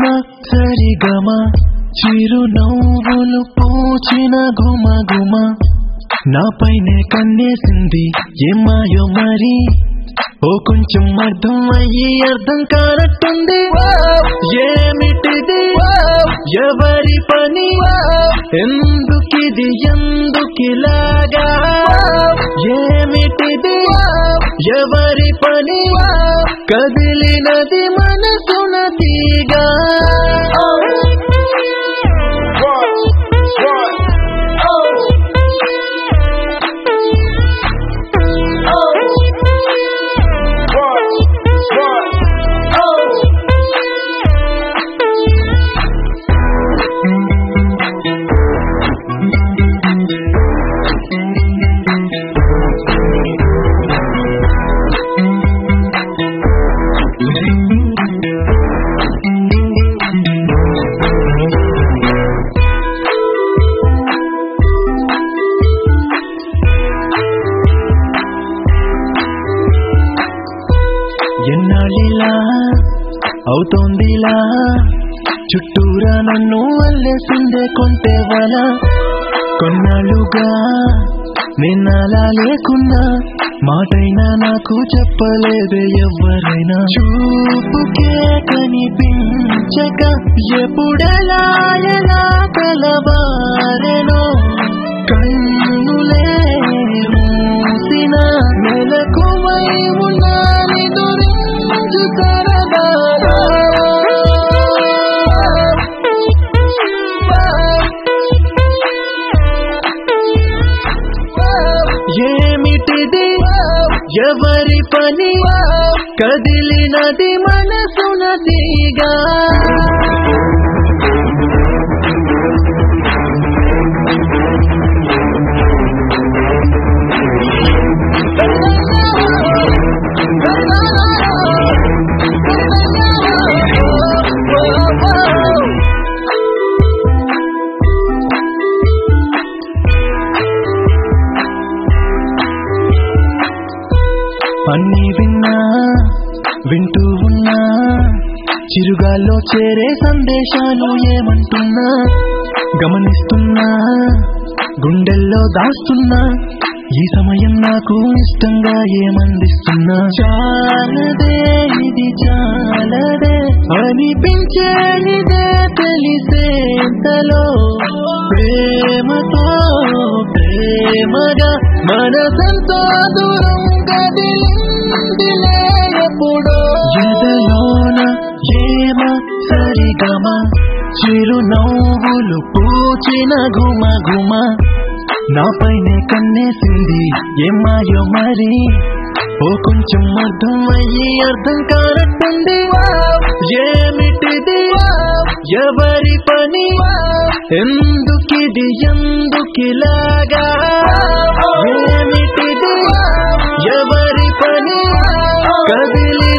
ఏమ సరిగమ చిరునవ్వులు పూచిన గుమ గుమ నాపైనే కన్నేసింది ఏమాయో మరి ఓ కొంచెం అర్థం అయ్యి అర్థం కానట్టుంది ఏమిటిది ఎవరి పని ఎందుకిది ఎందుకిలాగా ఏమిటిది ఎవరి పని కదిలినది మనసున తీగా ఎన్నాళ్ళిలా అవుతోందిలా చుట్టూరా నన్ను అల్లేసిందే కొంటే వల కొన్నాళ్ళుగా నిన్నలా లేకున్నా మాటైనా నాకు చెప్పలేదే ఎవరైనా చూపుకే కనిపించక ఎప్పుడెలా ఎలా కలవారెనో కన్నులే మూసిన మెలకువై ఉన్నాని దురించు సరదాగా ఏమిటిది ఎవరి పని కదిలినది మనసున తీగా అన్ని విన్నా వింటూ ఉన్నా చిరుగాల్లో చేరే సందేశాలు ఏమంటున్నా గమనిస్తున్నా గుండెల్లో దాస్తున్నా ఈ సమయం నాకు ఇష్టంగా ఏమందిస్తున్నా చాలదే ఇది చాలదే అనిపించేదే తెలిసేంతలో ప్రేమతో ప్రేమగా మనసంతో దూరం కదిలిందిలే ఎప్పుడో ఎదలోన ఏమ సరిగమ చిరునవ్వులు పూచిన గుమ గుమ నాపైనే కన్నేసింది ఏమాయో మరి ఓ కొంచెం అర్థం అయ్యి అర్థం కానట్టుంది ఏమిటిది ఎవరి పని ఎందుకిది ఎందుకిలాగా ఏమిటిది ఎవరి పని కదిలి